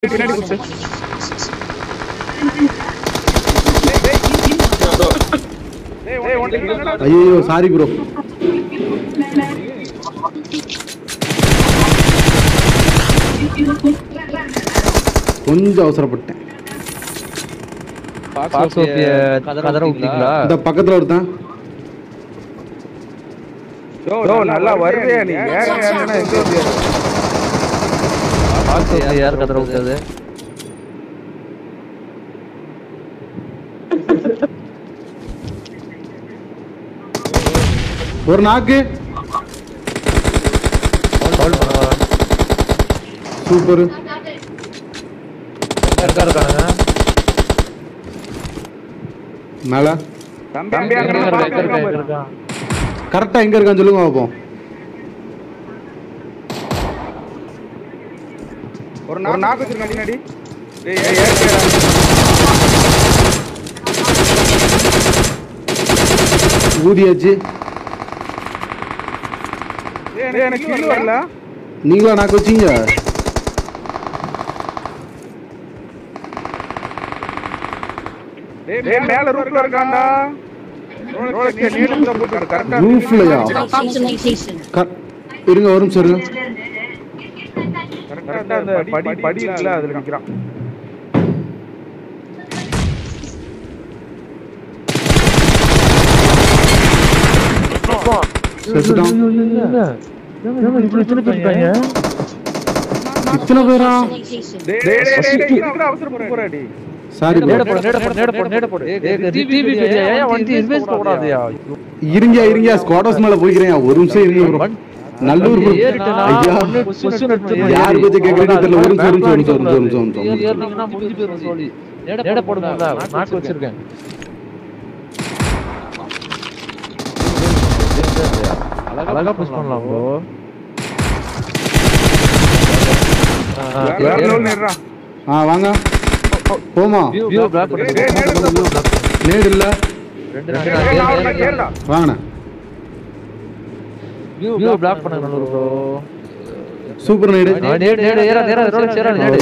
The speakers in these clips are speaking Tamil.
பின்னாடி குத்து ஏய் ஒன் என்னடா ஐயோ சாரி ப்ரோ கொஞ்சம் அவசரப்பட்டேன் பாக்ஸோபிய கதற விட்டீங்களா இந்த பக்கத்துல ஒருத்தன் யோ நல்லா வருதே நீ வேற யாருன்னா எங்க வந்து பாக்ஸோபிய யார் கதற விட்டது ஒரு நாக்கு கால் பண்ணுவா சூப்பர் இருக்கா இருக்கானுங்க மேல தம்பி இருக்க அங்க இருக்க பாக்க இருக்க இருக்க இருக்க கரெக்டா எங்க இருக்கான்னு சொல்லுங்க பார்ப்போம் ஒரு நாக்கு நாக்கு வச்சிருக்க பின்னாடி ஏய் ஏய் ஏய் ஊதியாச்சு ஏய் எனக்கு கில் வரல நீங்களா நாக்கு வச்சீங்க ஏய் மேல ரூஃப்ல இருக்கான்டா ரோலக்ஸ் நீடுல போட்டு கரெக்டா ரூஃப்லயா Marked a location. இருங்க ஒரு நிமிஷம் இருங்க கரெக்டா அந்த படி படி இருக்குல அதுல நிக்கிறான் செத்துட்டான் இத்தனை பேரா Location. டேய் டேய் டேய் டேய் இதுக்குடா அவசரப்பட போறாடி சாரி நேட போடு நேட போடு நேட போடு நேட போடு ஏய் டிவி வீடியோ ஏன் வண்டி இன்வெஸ்ட் போடாதயா இருங்க இருங்க ஸ்குவாடர்ஸ் மேல போய்க்கிறேன் ஒரு நிமிஷம் இருங்க bro. நல்லூர் bro. ஐயா யார் பத்தி கேக்குறீங்க தெரியல ஒரு நிமிஷம் ஒரு நிமிஷம் ஒரு நிமிஷம் ஒரு நிமிஷம் ஒரு நிமிஷம் ஏறினீங்கன்னா முடிஞ்சு போயிரும் சோலி நேட போடு முதல்ல நாக்கு வச்சிருக்கேன் அழகா புஷ் பண்ணலாம் ப்ரோ வேற லெவல் நேரா ஆ வாங்க போமா வியூ பிளாக் பண்ணு டேய், நேடு இருந்தா நேடு இல்ல ரெண்டு ஏய் நான் அவன கேளுடா வாங்கண்ணே வியூ பிளாக் பண்ணு நல்லூர் ப்ரோ சூப்பர் நேடு நேடு நேடு ஏறா நேரா ரோல சேரா நேடு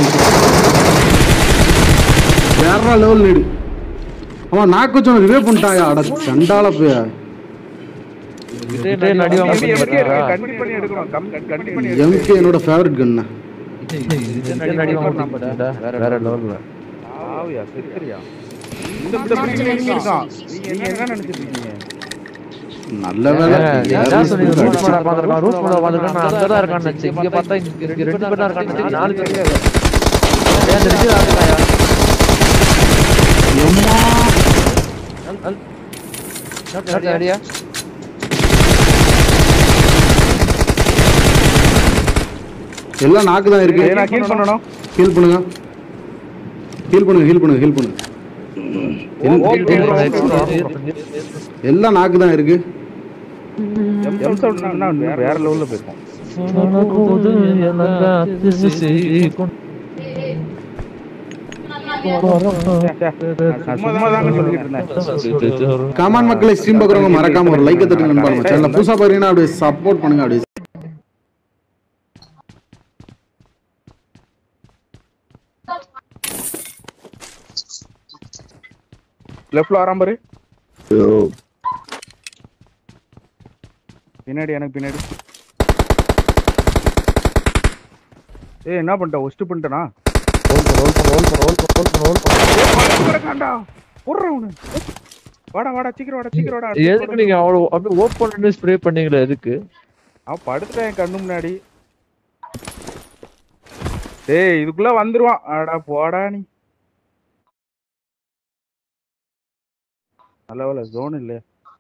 வேற லெவல் நேடு அவன் நாக்கு வச்சு ரிவே பண்ணிட்டாயா அட சண்டால போய் இதே நடி வாங்க தம்பி எம்கே கண்டினியூ பண்ணி எடுக்கணும் கண்டினியூ பண்ணி எடு. எம்கே என்னோட ஃபேவரட் கண்ணு இதே நடி வாங்க வேற வேற லெவல்ல ஆவியா செத்துறியா இந்த இந்த பிரிட்ஜ்ல எங்க இருக்கான் நீங்க என்ன நினைச்சிட்டு இருக்கீங்க நல்ல வேலை நான் சொன்னேன் ரூட் மேல உட்கார்ந்திருக்கான் ரூட் மேல உட்கார்ந்திருக்கான் நான் அங்க தான் இருக்கான்னு நினைச்சேன் இங்க பார்த்தா இங்க ரெண்டு ரெண்டு பேர் தான் இருக்கான்னு நினைச்சேன் நாலு பேர் ஏன் இந்த ரெண்டு தான் இருக்காயா எம்மா அடியா எல்லாம் நாக்கு தான் இருக்கு ஏய், நான் கீழ் பண்ணணும் ஹீல் பண்ணுங்க ஹீல் பண்ணுங்க ஹீல் பண்ணுங்க ஹீல் பண்ணுங்க எல்லாம் நாக்கு தான் இருக்கு எம் எம் சவுண்ட்னா வேற லெவல்ல போயிருக்கோம் சும்மா தாங்க சொல்லிட்டு இருந்தேன் கமான் மக்களை ஸ்ட்ரீம் பார்க்குறவங்க மறக்காம ஒரு லைக் தட்டுங்க நண்பா நம்ம சேனல் புதுசா பாருங்கன்னா அப்படியே சப்போர்ட் பண்ணுங்க அப்படியே லெஃப்ட்ல வராம பாரு பின்னாடி எனக்கு பின்னாடி ஏய் என்ன பண்ணிட்ட ஒஸ்ட் பண்ணிட்டனா வாடா வாடா சீக்கிரம் வாடா சீக்கிரம் வாடா எதுக்கு நீங்க அவ்வளவு அப்படியே ஓப்பன் பண்ணி ஸ்ப்ரே பண்ணீங்களே எதுக்கு அவன் படுத்துட்டான் என் கண்ணு முன்னாடி டேய் இதுக்குள்ள வந்துருவான் அடா போடா நீ நல்ல வேலை ஜோன் இல்ல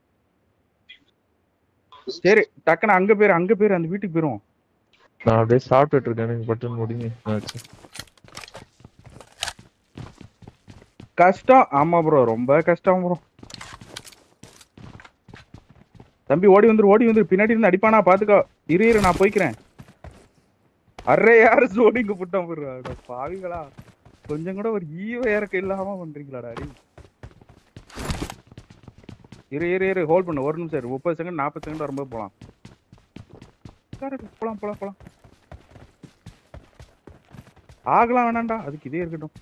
சரி டக்குன்னு அங்க போயிரு அங்க போயிரு அந்த வீட்டுக்கு போயிருவோம் நான் அப்படியே சாப்பிட்டுட்டு இருக்கேன் எனக்கு பட்டுன்னு முடிங்க ஆச்சு. கஷ்டம் ஆமா ப்ரோ ரொம்ப கஷ்டம் ப்ரோ தம்பி ஓடி வந்துரு ஓடி வந்துரு பின்னாடி இருந்து அடிப்பானா பாத்துக்கோ இரு இரு நான் போய்க்கிறேன் அரே யாரு ஜோடிங்க புட்டான் ப்ரோ அட பாவிங்களா கொஞ்சம் கூட ஒரு ஈவ இறக்க இல்லாம பண்றீங்களாடா அடி இரு இரு இரு ஹோல்ட் பண்ணு ஒரு நிமிஷம் இரு முப்பது செகண்ட் நாற்பது செகண்ட் வரும்போது போலாம் correct. போலாம் போலாம் போலாம் ஆகலாம் வேணாம்டா அதுக்கு இதே இருக்கட்டும்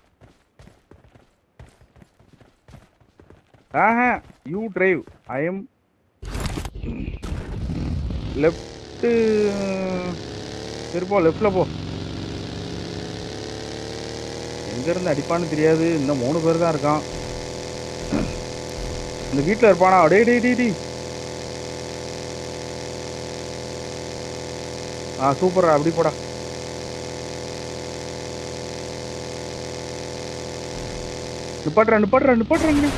ஆஹா you drive I'm left சரி போ லெஃப்ட்ல போ எங்க இருந்து அடிப்பான்னு தெரியாது இன்னும் மூணு பேர் தான் இருக்கான் இந்த வீட்ல இருப்பானா டேய் டேய் டேய் டேய் ஆ சூப்பரா அப்படி போடா நிப்பாட்டுறேன் நிப்பாட்டுறேன் நிப்பாட்டுறேங்க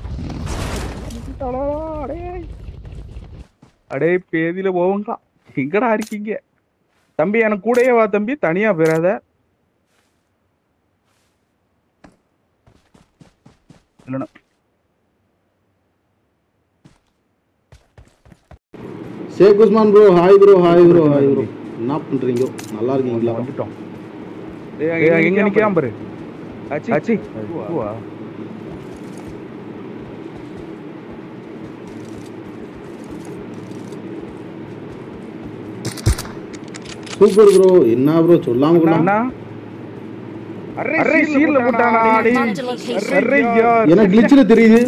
அடே பேதியில போவங்களா எங்கடா இருக்கீங்க தம்பி எனக்கு கூடயே வா தம்பி தனியா போயிடாத இல்லைன்னா Sheikh Usman bro hi bro hi bro hi bro என்ன பண்றீங்க நல்லா இருக்கீங்களா வந்துட்டோம் ஏய், எங்க நிக்கிறான் பாரு அச்சி அச்சி இதுவா? சூப்பர் ப்ரோ என்ன ப்ரோ சொல்லாம கூட அண்ணா அரே சீல்ல போட்டானா டேய் Marked a location. அரே யார் எனக்கு கிளிச்சில் தெரியுது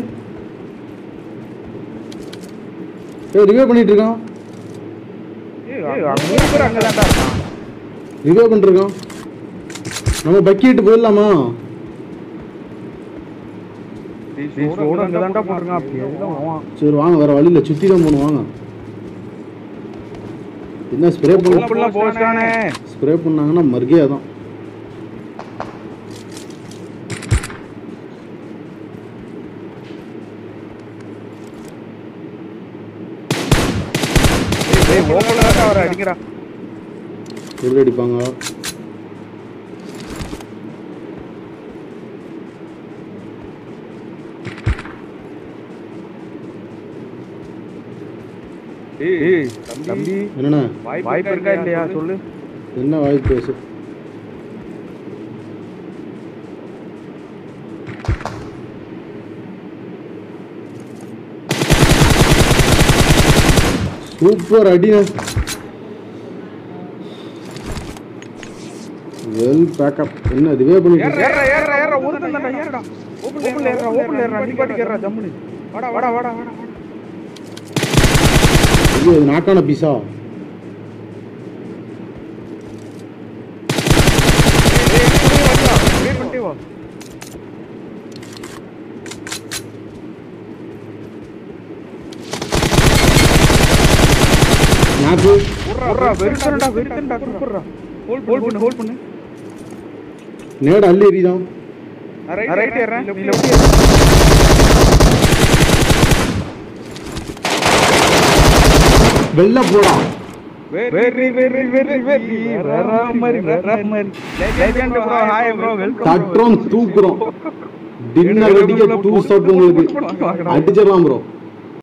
ஏய் ரிவே பண்ணிட்டு இருக்கான் ஏய் அங்க மூணு பேர் அங்கதான்டா இருக்கான் ரிவே பண்ணிருக்கான் நம்ம பக்கிட்டு போயிடலாமா டேய் சோட அங்கதான்டா போட்டுருக்கான் அப்படி எல்லாம் அவன் சரி வாங்க வேற வழியில சுத்தி தான் போகணும் வாங்க என்ன ஸ்ப்ரே பண்ண ஓப்பன்லாம் போஸ்டானே ஸ்ப்ரே பண்ணாங்கன்னா மர்கே தான் டேய் ஓப்பன்ல தான் அவரை அடிங்கடா எப்படி அடிப்பாங்க ஏய் ஏய் தம்பி என்னண்ணா வாய்ப்பு இருக்கா இல்லையா சொல்லு என்ன வாய்ப்பு பேசு சூப்பர் அடிண்ணா வெல் பேக்கப் என்ன ரிவே பண்ணிட்டு ஏறா ஏறா ஏறா ஏறா ஒருத்தன்டா ஏறடா ஓப்பன்ல ஏறா ஓப்பன்ல ஏறா நீ பாட்டுக்கு ஏறா ஜம்முனு வாடா வாடா வாடா வாடா ஐயோ இது நாக்கான பீஸா வெயிட் பண்ணிட்டே வா நாக்கு உர்றா வெறுத்தனடா வெறுத்தனடா குடுறா ஹோல்ட் ஹோல்ட் பண்ணு ஹோல்ட் பண்ணு நேடு அள்ளி எறிதான் நான் ரைட் ஏறேன் நீ லெஃப்ட் ஏறு வெள்ள போடா வெரி வெரி வெரி வெரி வேற மாதிரி வேற மாதிரி legend bro hi bro welcome தட்டுறோம் தூக்குறோம் டின்னர் அடிக்க டூ ஸ்டாப் உங்களுக்கு அடிச்சிடலாம் ப்ரோ